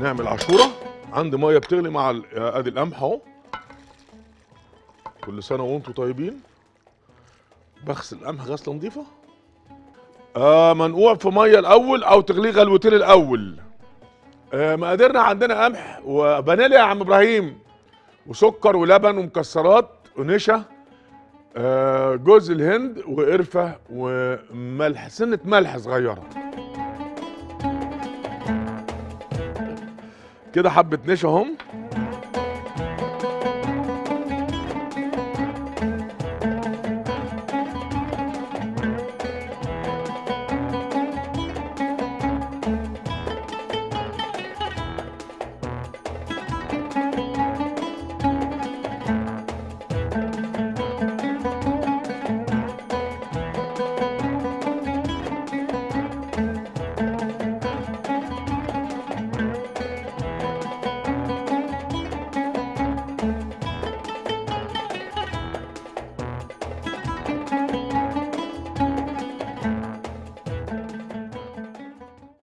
نعمل عاشوره عندي ميه بتغلي مع ال- ادي القمح اهو كل سنه وانتم طيبين بغسل القمح غسله نظيفه آه منقوع في ميه الاول او تغليه غلوتين الاول آه مقاديرنا عندنا قمح وفانيليا يا عم ابراهيم وسكر ولبن ومكسرات ونشا آه جوز الهند وقرفه وملح سنه ملح صغيره كده حبه نشا هم